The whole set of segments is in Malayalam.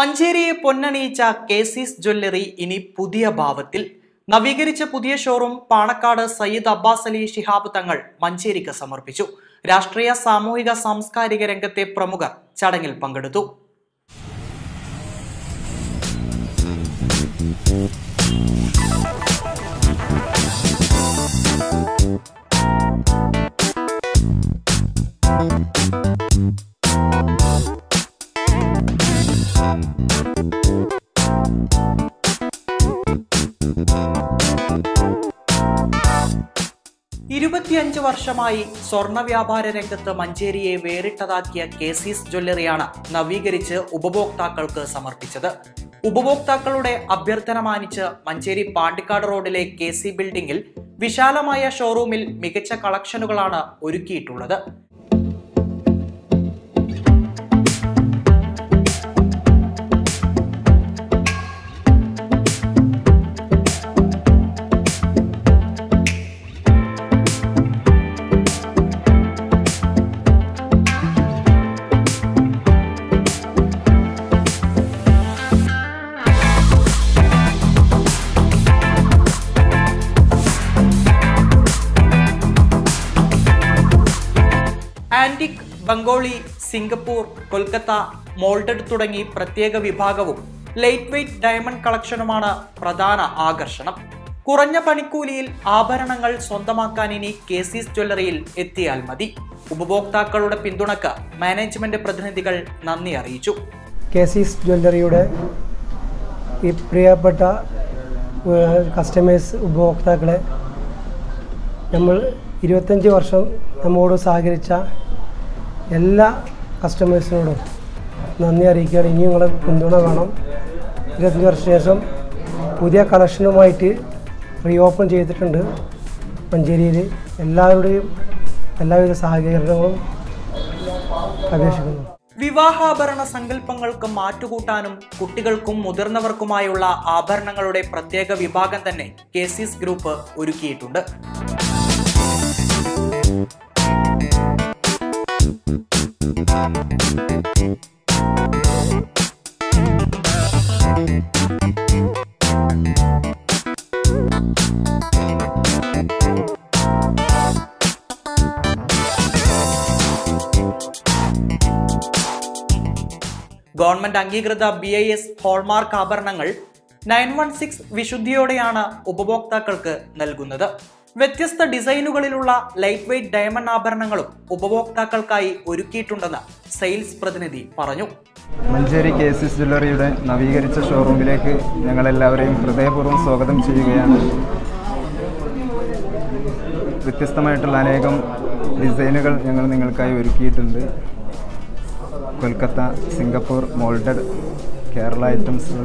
മഞ്ചേരിയെ പൊന്നണിയിച്ച കേസീസ് ജ്വല്ലറി ഇനി പുതിയ ഭാവത്തിൽ നവീകരിച്ച പുതിയ ഷോറൂം പാണക്കാട് സയ്യിദ് അബ്ബാസ് അലി ശിഹാബ് തങ്ങൾ മഞ്ചേരിക്ക് സമർപ്പിച്ചു രാഷ്ട്രീയ സാമൂഹിക സാംസ്കാരിക രംഗത്തെ പ്രമുഖർ ചടങ്ങിൽ പങ്കെടുത്തു ഇരുപത്തിയഞ്ച് വർഷമായി സ്വർണ്ണ വ്യാപാര രംഗത്ത് മഞ്ചേരിയെ വേറിട്ടതാക്കിയ കേസീസ് ജ്വല്ലറിയാണ് നവീകരിച്ച് ഉപഭോക്താക്കൾക്ക് സമർപ്പിച്ചത് ഉപഭോക്താക്കളുടെ അഭ്യർത്ഥന മാനിച്ച് മഞ്ചേരി പാണ്ടിക്കാട് റോഡിലെ കെ സി ബിൽഡിംഗിൽ വിശാലമായ ഷോറൂമിൽ മികച്ച കളക്ഷനുകളാണ് ഒരുക്കിയിട്ടുള്ളത് ആന്റിക് ബംഗോളി സിംഗപ്പൂർ കൊൽക്കത്ത മോൾഡഡ് തുടങ്ങി പ്രത്യേക വിഭാഗവും ലൈറ്റ് വെയ്റ്റ് ഡയമണ്ട് കളക്ഷനുമാണ് പ്രധാന ആകർഷണം കുറഞ്ഞ പണിക്കൂലിയിൽ ആഭരണങ്ങൾ സ്വന്തമാക്കാൻ ഇനി കേസീസ് ജ്വല്ലറിയിൽ എത്തിയാൽ മതി ഉപഭോക്താക്കളുടെ പിന്തുണക്ക് മാനേജ്മെന്റ് പ്രതിനിധികൾ നന്ദി അറിയിച്ചു കേസീസ് ജ്വല്ലറിയുടെ ഈ പ്രിയപ്പെട്ട ഏഹ്, കസ്റ്റമേഴ്സ് ഉപഭോക്താക്കളെ നമ്മൾ ഇരുപത്തഞ്ച് വർഷം നമ്മോട് സഹകരിച്ച എല്ലാ കസ്റ്റമേഴ്സിനോടും നന്ദി അറിയിക്കുകയാണ് ഇനിയും നിങ്ങളെ പിന്തുണ വേണം ഇരുപത്തഞ്ച് വർഷത്തിന് ശേഷം പുതിയ കളക്ഷനുമായിട്ട് റീ ഓപ്പൺ ചെയ്തിട്ടുണ്ട് മഞ്ചേരിയിൽ എല്ലാവരുടെയും എല്ലാവിധ സഹകരണങ്ങളും അപേക്ഷിക്കുന്നു വിവാഹാഭരണ സങ്കല്പങ്ങൾക്ക് മാറ്റുകൂട്ടാനും കുട്ടികൾക്കും മുതിർന്നവർക്കുമായുള്ള ആഭരണങ്ങളുടെ പ്രത്യേക വിഭാഗം തന്നെ കേസീസ് ഗ്രൂപ്പ് ഒരുക്കിയിട്ടുണ്ട് ഗവൺമെന്റ് അംഗീകൃത ബി ഐ എസ് ഹോൾമാർക്ക് ആഭരണങ്ങൾ നയൻ വൺ സിക്സ് വിശുദ്ധിയോടെയാണ് ഉപഭോക്താക്കൾക്ക് നൽകുന്നത് വ്യത്യസ്ത ഡിസൈനുകളിലുള്ള ലൈറ്റ് വെയ്റ്റ് ഡയമണ്ട് ആഭരണങ്ങളും ഉപഭോക്താക്കൾക്കായി ഒരുക്കിയിട്ടുണ്ടെന്ന് സെയിൽസ് പ്രതിനിധി പറഞ്ഞു മഞ്ചേരി കെ എസ് എസ് ജ്വല്ലറിയുടെ നവീകരിച്ച ഷോറൂമിലേക്ക് ഞങ്ങളെല്ലാവരെയും ഹൃദയപൂർവ്വം സ്വാഗതം ചെയ്യുകയാണ് വ്യത്യസ്തമായിട്ടുള്ള അനേകം ഡിസൈനുകൾ ഞങ്ങൾ നിങ്ങൾക്കായി ഒരുക്കിയിട്ടുണ്ട് കൊൽക്കത്ത സിംഗപ്പൂർ മോൾഡഡ് കേരള ഐറ്റംസുകൾ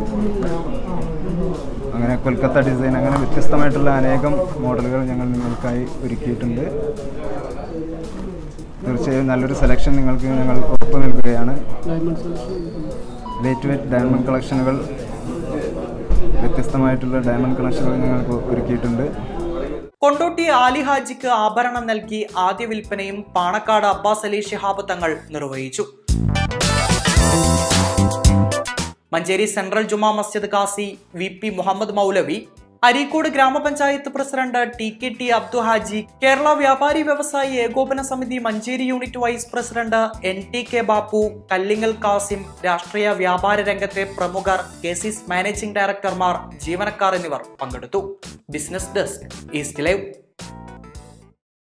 അങ്ങനെ കൊൽക്കത്ത ഡിസൈൻ അങ്ങനെ വ്യത്യസ്തമായിട്ടുള്ള അനേകം മോഡലുകൾ ഞങ്ങൾ നിങ്ങൾക്കായി ഒരുക്കിയിട്ടുണ്ട് തീർച്ചയായും നല്ലൊരു സെലക്ഷൻ നിങ്ങൾക്ക് ഞങ്ങൾ ഉറപ്പ് നൽകുകയാണ് ലൈറ്റ് വെയ്റ്റ് ഡയമണ്ട് കളക്ഷനുകൾ വ്യത്യസ്തമായിട്ടുള്ള ഡയമണ്ട് കളക്ഷനുകൾ ഞങ്ങൾക്ക് ഒരുക്കിയിട്ടുണ്ട് കൊണ്ടോട്ടി ആലി ഹാജിക്ക് ആഭരണം നൽകി ആദ്യ വിൽപ്പനയും പാണക്കാട് അബ്ബാസ് അലി ശിഹാബ് തങ്ങൾ നിർവഹിച്ചു മഞ്ചേരി സെൻട്രൽ ജുമാ മസ്ജിദ് കാസി വി പി മുഹമ്മദ് മൗലവി അരീക്കോട് ഗ്രാമപഞ്ചായത്ത് president T K T Abdu ഹാജി Kerala Vyapari Vyavasayi Ekopana Samithi Manjeri unit vice president N T K Bappu Kallingal Kasim രാഷ്ട്രീയ വ്യാപാര രംഗത്തെ പ്രമുഖർ കേസിസ് മാനേജിംഗ് ഡയറക്ടർമാർ ജീവനക്കാർ എന്നിവർ പങ്കെടുത്തു ബിസിനസ് ഡെസ്ക് ഈസ്റ്റ് ലൈവ്